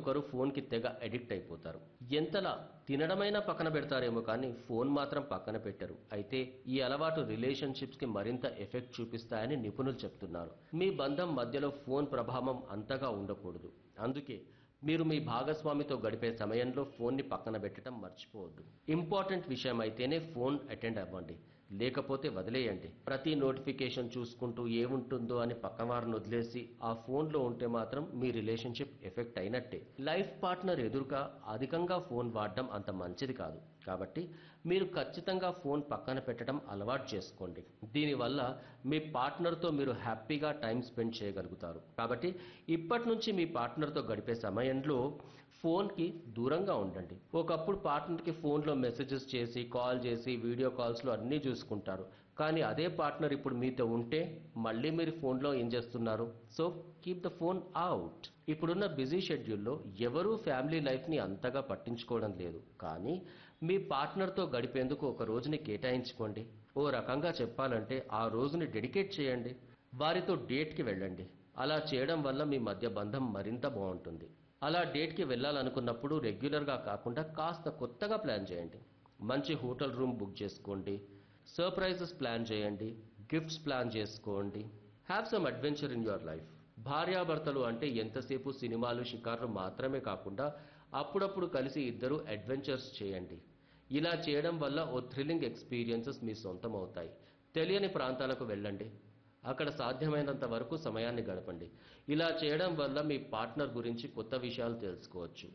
ఒక్కరు ఫోన్కి తెగ అడిక్ట్ అయిపోతారు ఎంతలా తినడమైనా పక్కన పెడతారేమో కానీ ఫోన్ మాత్రం పక్కన పెట్టరు అయితే ఈ అలవాటు రిలేషన్షిప్స్కి మరింత ఎఫెక్ట్ చూపిస్తాయని నిపుణులు చెప్తున్నారు మీ బంధం మధ్యలో ఫోన్ ప్రభావం అంతగా ఉండకూడదు అందుకే మీరు మీ భాగస్వామితో గడిపే సమయంలో ఫోన్ని పక్కన పెట్టడం మర్చిపోవద్దు ఇంపార్టెంట్ విషయం అయితేనే ఫోన్ అటెండ్ అవ్వండి లేకపోతే వదిలేయండి ప్రతి నోటిఫికేషన్ చూసుకుంటూ ఏముంటుందో అని పక్కవారిని వదిలేసి ఆ ఫోన్లో ఉంటే మాత్రం మీ రిలేషన్షిప్ ఎఫెక్ట్ అయినట్టే లైఫ్ పార్ట్నర్ ఎదురుగా అధికంగా ఫోన్ వాడడం అంత మంచిది కాదు కాబట్టి మీరు ఖచ్చితంగా ఫోన్ పక్కన పెట్టడం అలవాటు చేసుకోండి దీనివల్ల మీ పార్ట్నర్తో మీరు హ్యాపీగా టైం స్పెండ్ చేయగలుగుతారు కాబట్టి ఇప్పటి నుంచి మీ పార్ట్నర్తో గడిపే సమయంలో ఫోన్కి దూరంగా ఉండండి ఒకప్పుడు పార్ట్నర్కి ఫోన్లో మెసేజెస్ చేసి కాల్ చేసి వీడియో కాల్స్లో అన్నీ చూసుకుంటారు కానీ అదే పార్ట్నర్ ఇప్పుడు మీతో ఉంటే మళ్ళీ మీరు ఫోన్లో ఏం చేస్తున్నారు so keep the phone out ఇప్పుడున్న బిజీ షెడ్యూల్లో ఎవరూ ఫ్యామిలీ లైఫ్ని అంతగా పట్టించుకోవడం లేదు కానీ మీ పార్ట్నర్తో గడిపేందుకు ఒక రోజుని కేటాయించుకోండి ఓ రకంగా చెప్పాలంటే ఆ రోజుని డెడికేట్ చేయండి వారితో డేట్కి వెళ్ళండి అలా చేయడం వల్ల మీ మధ్య బంధం మరింత బాగుంటుంది అలా డేట్కి వెళ్ళాలనుకున్నప్పుడు రెగ్యులర్గా కాకుండా కాస్త కొత్తగా ప్లాన్ చేయండి మంచి హోటల్ రూమ్ బుక్ చేసుకోండి సర్ప్రైజెస్ ప్లాన్ చేయండి గిఫ్ట్స్ ప్లాన్ చేసుకోండి have some adventure in your life భార్యాభర్తలు అంటే ఎంతసేపు సినిమాలు షికార్లు మాత్రమే కాకుండా అప్పుడప్పుడు కలిసి ఇద్దరు అడ్వెంచర్స్ చేయండి ఇలా చేయడం వల్ల ఓ థ్రిల్లింగ్ ఎక్స్పీరియన్సెస్ మీ సొంతం అవుతాయి తెలియని ప్రాంతాలకు వెళ్ళండి అక్కడ సాధ్యమైనంత వరకు సమయాన్ని గడపండి ఇలా చేయడం వల్ల మీ పార్ట్నర్ గురించి కొత్త విషయాలు తెలుసుకోవచ్చు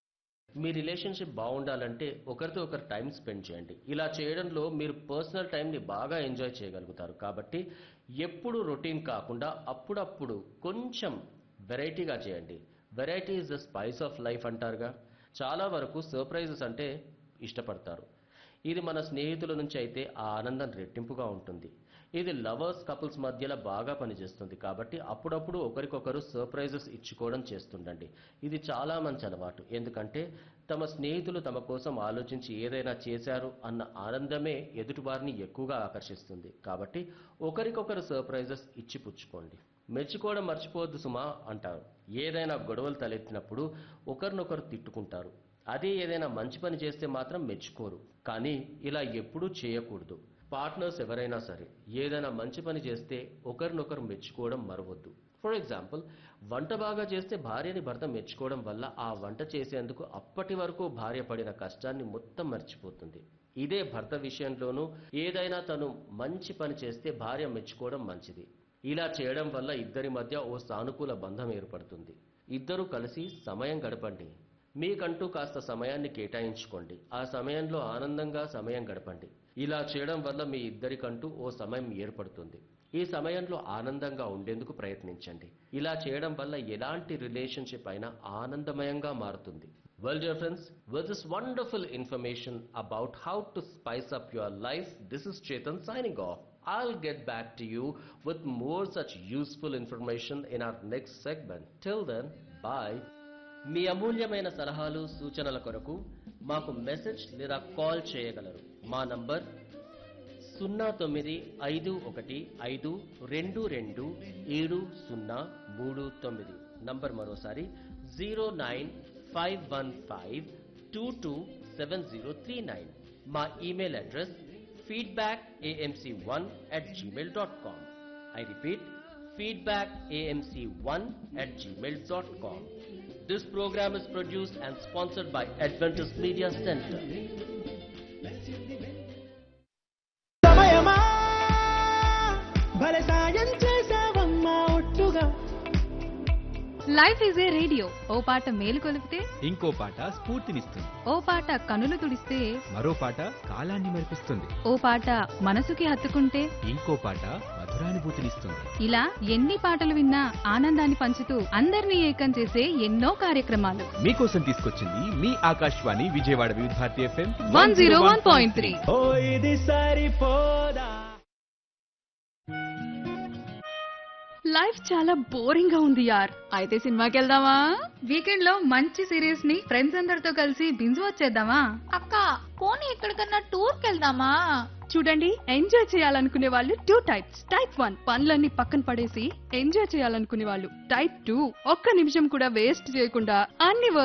మీ రిలేషన్షిప్ బాగుండాలంటే ఒకరితో ఒకరు టైం స్పెండ్ చేయండి ఇలా చేయడంలో మీరు పర్సనల్ టైంని బాగా ఎంజాయ్ చేయగలుగుతారు కాబట్టి ఎప్పుడు రొటీన్ కాకుండా అప్పుడప్పుడు కొంచెం వెరైటీగా చేయండి variety is the spice of life అంటారుగా చాలా వరకు సర్ప్రైజెస్ అంటే ఇష్టపడతారు ఇది మన స్నేహితుల నుంచి అయితే ఆ ఆనందం రెట్టింపుగా ఉంటుంది ఇది లవర్స్ కపుల్స్ మధ్యలో బాగా పనిచేస్తుంది కాబట్టి అప్పుడప్పుడు ఒకరికొకరు సర్ప్రైజెస్ ఇచ్చుకోవడం చేస్తుండండి ఇది చాలా మంచి అలవాటు ఎందుకంటే తమ స్నేహితులు తమ కోసం ఆలోచించి ఏదైనా చేశారు అన్న ఆనందమే ఎదుటివారిని ఎక్కువగా ఆకర్షిస్తుంది కాబట్టి ఒకరికొకరు సర్ప్రైజెస్ ఇచ్చి పుచ్చుకోండి మెచ్చుకోవడం మర్చిపోవద్దు సుమా అంటారు ఏదైనా గొడవలు తలెత్తినప్పుడు ఒకరినొకరు తిట్టుకుంటారు అదే ఏదైనా మంచి పని చేస్తే మాత్రం మెచ్చుకోరు కానీ ఇలా ఎప్పుడూ చేయకూడదు పార్ట్నర్స్ ఎవరైనా సరే ఏదైనా మంచి పని చేస్తే ఒకరినొకరు మెచ్చుకోవడం మరవద్దు ఫర్ ఎగ్జాంపుల్ వంట బాగా చేస్తే భార్యని భర్త మెచ్చుకోవడం వల్ల ఆ వంట చేసేందుకు అప్పటి వరకు భార్య పడిన కష్టాన్ని మొత్తం మర్చిపోతుంది ఇదే భర్త విషయంలోనూ ఏదైనా తను మంచి పని చేస్తే భార్య మెచ్చుకోవడం మంచిది ఇలా చేయడం వల్ల ఇద్దరి మధ్య ఓ సానుకూల బంధం ఏర్పడుతుంది ఇద్దరూ కలిసి సమయం గడపండి మీకంటూ కాస్త సమయాన్ని కేటాయించుకోండి ఆ సమయంలో ఆనందంగా సమయం గడపండి ఇలా చేయడం వల్ల మీ ఇద్దరికంటూ ఓ సమయం ఏర్పడుతుంది ఈ సమయంలో ఆనందంగా ఉండేందుకు ప్రయత్నించండి ఇలా చేయడం వల్ల ఎలాంటి రిలేషన్షిప్ అయినా ఆనందమయంగా మారుతుంది well dear friends with this wonderful information about how to spice up your life this is Chetan signing off I'll get back to you with more such useful information in our next segment. Till then, bye. మీ అమూల్యమైన సలహాలు సూచనల కొరకు మాకు message లేదా call చేయగలరు మా number సున్నా తొమ్మిది ఐదు ఒకటి ఐదు రెండు రెండు ఏడు సున్నా మూడు తొమ్మిది నంబర్ మరోసారి zero nine five one five two two seven zero three nine మా email address feedbackamc1 at gmail.com. I repeat, feedbackamc1 at gmail.com. This program is produced and sponsored by Adventist Media Center. సమయమా భలే సాయం చేసావమ్మా ఒట్టుగా life is a radio ఓ పాట మేలు కొలిపితే ఇంకో పాట స్ఫూర్తినిస్తుంది ఓ పాట కనులు తుడిస్తే మరో పాట కాలాన్ని మరిపిస్తుంది ఓ పాట మనసుకి హత్తుకుంటే ఇంకో పాట మధురానుభూతినిస్తుంది ఇలా ఎన్ని పాటలు విన్నా ఆనందాన్ని పంచుతూ అందరినీ ఏకం చేసే ఎన్నో కార్యక్రమాలు మీకోసం తీసుకొచ్చింది మీ Akashvani Vijayawada Vividh Bharati FM one zero one point three ఓ ఇది సరిపోదా లైఫ్ చాలా బోరింగ్ గా ఉంది యార్ అయితే సినిమాకి వెళ్దామా వీకెండ్ లో మంచి సిరీస్ ని ఫ్రెండ్స్ అందరితో కలిసి బింజ్ వచ్చేద్దామా అక్క పోనీ ఎక్కడికన్నా టూర్ కెళ్దామా చూడండి ఎంజాయ్ చేయాలనుకునే వాళ్ళు టూ టైప్స్ టైప్ వన్ పనులన్నీ పక్కన పడేసి ఎంజాయ్ చేయాలనుకునే వాళ్ళు టైప్ టూ ఒక్క నిమిషం కూడా వేస్ట్ చేయకుండా అన్ని